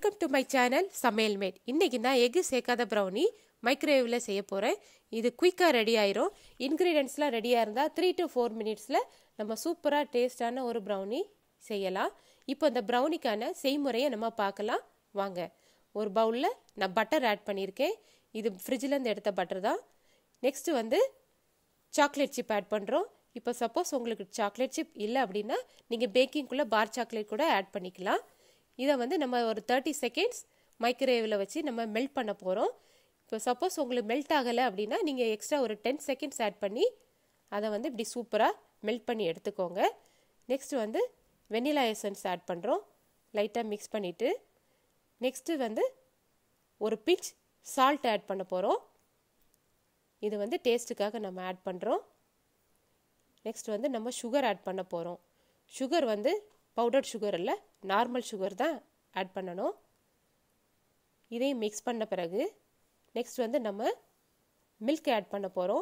welcome to my channel சமையல் made இன்றைக்கி நான் எக்கு சேர்க்காத ப்ரௌனி மைக்ரோவேவில் செய்ய போகிறேன் இது குயிக்காக ரெடி ஆயிரும் இன்க்ரீடியன்ஸ்லாம் ரெடியாக இருந்தால் த்ரீ டு ஃபோர் மினிட்ஸில் நம்ம சூப்பராக டேஸ்டான ஒரு ப்ரௌனி செய்யலாம் இப்போ இந்த ப்ரௌனிக்கான செய்முறையை நம்ம பார்க்கலாம் வாங்க ஒரு பவுலில் நான் பட்டர் ஆட் பண்ணியிருக்கேன் இது ஃப்ரிட்ஜிலேருந்து எடுத்த பட்டர் தான் நெக்ஸ்ட்டு வந்து சாக்லேட் சிப் ஆட் பண்ணுறோம் இப்போ சப்போஸ் உங்களுக்கு சாக்லேட் சிப் இல்லை அப்படின்னா நீங்கள் பேக்கிங்குள்ளே பார் சாக்லேட் கூட ஆட் பண்ணிக்கலாம் இதை வந்து நம்ம ஒரு தேர்ட்டி செகண்ட்ஸ் மைக்ரோவேவில் வச்சு நம்ம மெல்ட் பண்ண போகிறோம் இப்போ சப்போஸ் உங்களுக்கு மெல்ட் ஆகலை அப்படின்னா நீங்கள் எக்ஸ்ட்ரா ஒரு டென் செகண்ட்ஸ் ஆட் பண்ணி அதை வந்து இப்படி சூப்பராக மெல்ட் பண்ணி எடுத்துக்கோங்க நெக்ஸ்ட் வந்து வெனிலா எசன்ஸ் ஆட் பண்ணுறோம் லைட்டாக மிக்ஸ் பண்ணிவிட்டு நெக்ஸ்ட்டு வந்து ஒரு பிஞ்ச் சால்ட் ஆட் பண்ண போகிறோம் இது வந்து டேஸ்ட்டுக்காக நம்ம ஆட் பண்ணுறோம் நெக்ஸ்ட் வந்து நம்ம சுகர் ஆட் பண்ண போகிறோம் சுகர் வந்து பவுடர் சுகர் இல்லை நார்மல் சுகர் தான் ஆட் பண்ணணும் இதையும் மிக்ஸ் பண்ண பிறகு நெக்ஸ்ட் வந்து நம்ம மில்க் ஆட் பண்ண போகிறோம்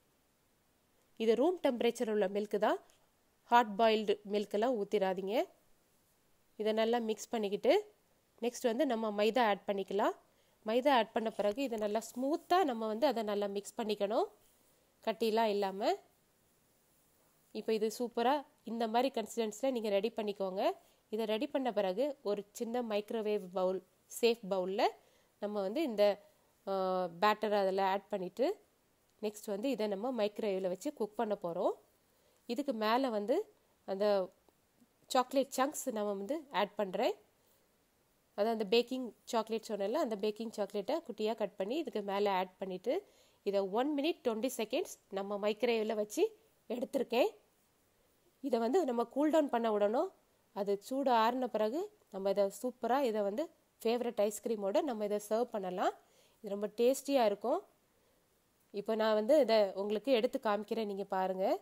இது ரூம் டெம்பரேச்சர் உள்ள மில்க்கு தான் ஹாட் பாயில்டு மில்கெல்லாம் ஊற்றிடாதீங்க இதை நல்லா மிக்ஸ் பண்ணிக்கிட்டு நெக்ஸ்ட் வந்து நம்ம மைதா ஆட் பண்ணிக்கலாம் மைதா ஆட் பண்ண பிறகு இதை நல்லா ஸ்மூத்தாக நம்ம வந்து அதை நல்லா மிக்ஸ் பண்ணிக்கணும் கட்டிலாம் இல்லாமல் இப்போ இது சூப்பராக இந்த மாதிரி கன்சிஸ்டன்ஸில் நீங்கள் ரெடி பண்ணிக்கோங்க இதை ரெடி பண்ண பிறகு ஒரு சின்ன மைக்ரோவேவ் பவுல் சேஃப் பவுலில் நம்ம வந்து இந்த பேட்டர் அதில் ஆட் பண்ணிவிட்டு நெக்ஸ்ட் வந்து இதை நம்ம மைக்ரோவேவில் வச்சு குக் பண்ண போகிறோம் இதுக்கு மேலே வந்து அந்த சாக்லேட் சங்க்ஸ் நம்ம வந்து ஆட் பண்ணுறேன் அதான் அந்த பேக்கிங் சாக்லேட் சொன்னல அந்த பேக்கிங் சாக்லேட்டை குட்டியாக கட் பண்ணி இதுக்கு மேலே ஆட் பண்ணிவிட்டு இதை ஒன் மினிட் டுவெண்ட்டி செகண்ட்ஸ் நம்ம மைக்ரோவேவில் வச்சு எடுத்திருக்கேன் இதை வந்து நம்ம கூல் டவுன் பண்ண விடணும் அது சூடு ஆறின பிறகு நம்ம இதை சூப்பராக இதை வந்து ஃபேவரட் ஐஸ்கிரீமோடு நம்ம இதை சர்வ் பண்ணலாம் இது ரொம்ப டேஸ்டியாக இருக்கும் இப்போ நான் வந்து இதை உங்களுக்கு எடுத்து காமிக்கிறேன் நீங்கள் பாருங்கள்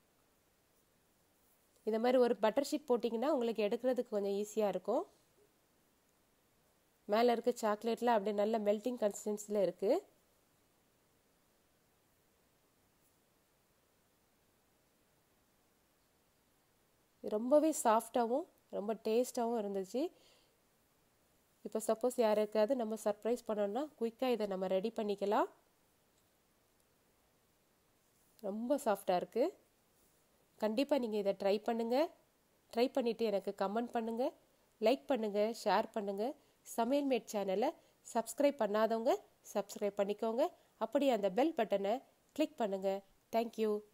இந்த மாதிரி ஒரு பட்டர் ஷீட் போட்டிங்கன்னா உங்களுக்கு எடுக்கிறதுக்கு கொஞ்சம் ஈஸியாக இருக்கும் மேலே இருக்க சாக்லேட்டில் அப்படியே நல்ல மெல்ட்டிங் கன்சிஸ்டன்சியில் இருக்குது ரொம்பவே சாஃப்டாகவும் ரொம்ப டேஸ்ட்டாகவும் இருந்துச்சு இப்போ சப்போஸ் யாருக்காவது நம்ம சர்ப்ரைஸ் பண்ணோன்னா குயிக்காக இதை நம்ம ரெடி பண்ணிக்கலாம் ரொம்ப சாஃப்டாக இருக்குது கண்டிப்பாக நீங்கள் இதை ட்ரை பண்ணுங்கள் ட்ரை பண்ணிவிட்டு எனக்கு கமெண்ட் பண்ணுங்கள் லைக் பண்ணுங்கள் ஷேர் பண்ணுங்கள் சமையல் மேட் சேனலை சப்ஸ்கிரைப் பண்ணாதவங்க சப்ஸ்கிரைப் பண்ணிக்கோங்க அப்படியே அந்த பெல் பட்டனை கிளிக் பண்ணுங்கள் தேங்க்யூ